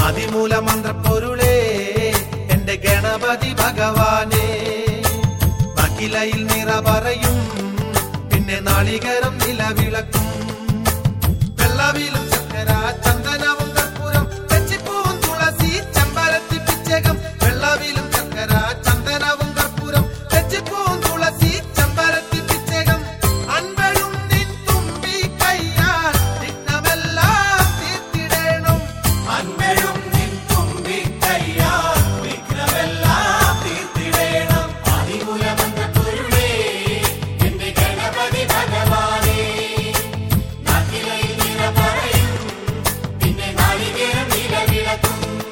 അതിമൂല മന്ത്രപ്പൊരുളേ എന്റെ ഗണപതി ഭഗവാനെ അഖിലയിൽ നിറ പറയും പിന്നെ നാളികരം നിലവിളക്കും വെള്ളവിലും ചക്കര ചന്ദനവും കർപ്പൂരം തെച്ചിപ്പൂവും തുളസി ചെമ്പരത്തി പിച്ചകം വെള്ളവിലും ചക്കര ചന്ദനവും കർപ്പൂരം തെച്ചിപ്പൂവും തുളസി ചെമ്പരത്തി പിച്ചകം അൻപഴും നിൻ തുമ്പി കയ്യാൽ വിഘ്നമെല്ലാം തീർത്തിടേണം അൻപഴും നിൻ തുമ്പി കയ്യാൽ വിഘ്നമെല്ലാം തീർത്തിടേണം അതിമൂലമന്ത്രപ്പൊരുളേ എന്റെ ഗണപതി ഭഗവാനേ നാട്ടിലയിൽ നിറ പറയും പിന്നെ നാളികേരം നിലവിളക്കും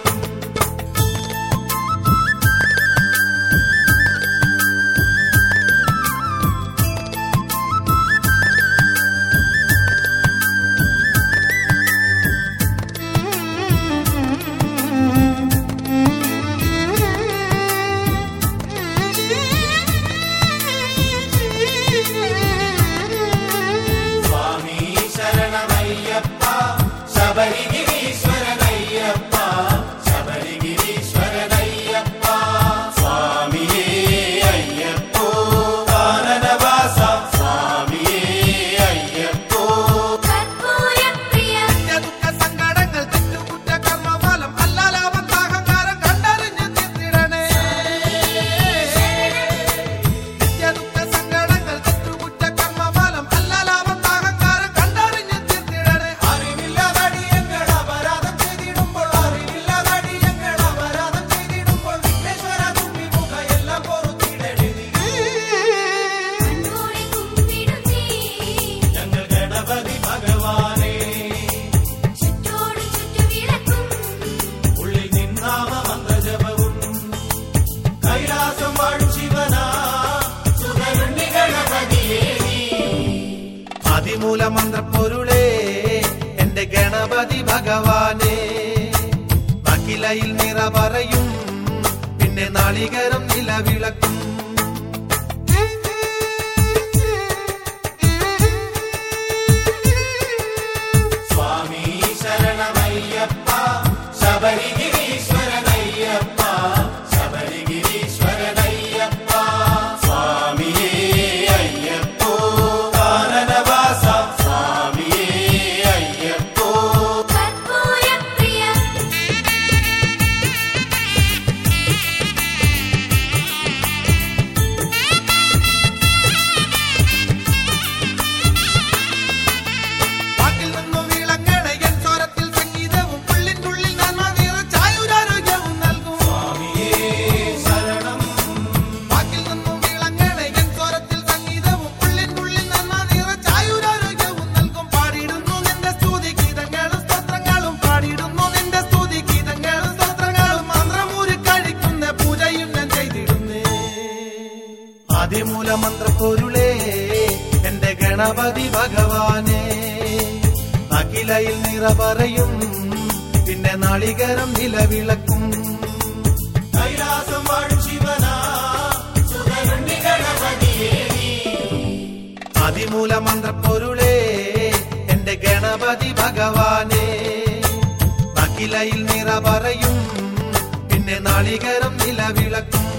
സ്വാമി ശരണമയ്യപ്പ ശബരിഗിരീശ്വരനയ്യപ്പ ശബരിഗിരീശ്വരനയ്യപ്പ സ്വാമിയേ അയ്യപ്പോ കാനനവാസ സ്വാമിയേ അയ്യപ്പോ കർപ്പൂരപ്രിയ ദുഃഖ സങ്കടങ്ങൾ തെറ്റുകുറ്റ കർമ്മഫലം അല്ലാലാപത്താഹങ്കാരം കണ്ടറിഞ്ഞു തീർത്തിടണേ ദുഃഖ സങ്കടങ്ങൾ തെറ്റുകുറ്റ കർമ്മഫലം അല്ലാലാപത്താഹങ്കാരം കണ്ടറിഞ്ഞു തീർത്തിടണേ അറിവില്ലാതടിയങ്ങൾ അപരാധം ചെയ്തിടുമ്പോൾ അറിവില്ലാതടിയങ്ങൾ അപരാധം ചെയ്തിടുമ്പോൾ വിഘ്നേശ്വര തുമ്പിമുഖ എല്ലാം പൊറുത്തിടണേ കണ്ണോടെ കുമ്പിടുന്നേ ഞങ്ങൾ ഗണപതി ഭഗവാനേ ചുറ്റോട് ചുറ്റുവിളക്കും ഉള്ളിൽ നിന്നാമ മന്ത്രജപവും കൈലാസം വാഴും ശിവനാ സുതരുണ്ണി ഗണപതിയേ നീ അതിമൂല മന്ത്രപ്പൊരുളേ എന്റെ ഗണപതി ഭഗവാനെ അഖിലയിൽ നിറ പറയും പിന്നെ നാളികരം നിലവിളക്കും സ്വാമി ശരണമയ്യപ്പ ശബരിഗിരീശ്വരനയ്യപ്പ ശബരിഗിരീശ്വരനയ്യപ്പ സ്വാമിയേ അയ്യപ്പോ കാനനവാസ സ്വാമിയേ അയ്യപ്പോ കർപ്പൂരപ്രിയ വാക്കിൽ നിന്നും വിളങ്ങണ എൻ സ്വരത്തിൽ സംഗീതവും ഉള്ളിനുള്ളിൽ നന്മ നിറച്ചായുരാരോഗ്യവും നൽകും സ്വാമിയേ ശരണം വാക്കിൽ നിന്നും വിളങ്ങണ എൻ സ്വരത്തിൽ സംഗീതവും ഉള്ളിനുള്ളിൽ നന്മ നിറച്ചായുരാരോഗ്യവും നൽകും പാടിയിടുന്നു നിന്റെ സ്തുതി ഗീതങ്ങളും സ്തോത്രങ്ങളും പാടിയിടുന്നു നിന്റെ സ്തുതി ഗീതങ്ങളും സ്തോത്രങ്ങളും മന്ത്രമൂരി കഴിക്കുന്ന പൂജയും ഞാൻ ചെയ്തിടുന്നേ ആദിമൂല മന്ത്രപ്പൊരുളേ എന്റെ ഗണപതി ഭഗവാനെ അഖിലയിൽ നിറ പറയും പിന്നെ നാളികരം നിലവിളക്കും കൈലാസം വാഴും ശിവനാ സുതരുണ്ണി ഗണപതിയേ നീ അതിമൂല മന്ത്രപ്പൊരുളേ എന്റെ ഗണപതി ഭഗവാനെ അഖിലയിൽ നിറ പറയും പിന്നെ നാളികരം നിലവിളക്കും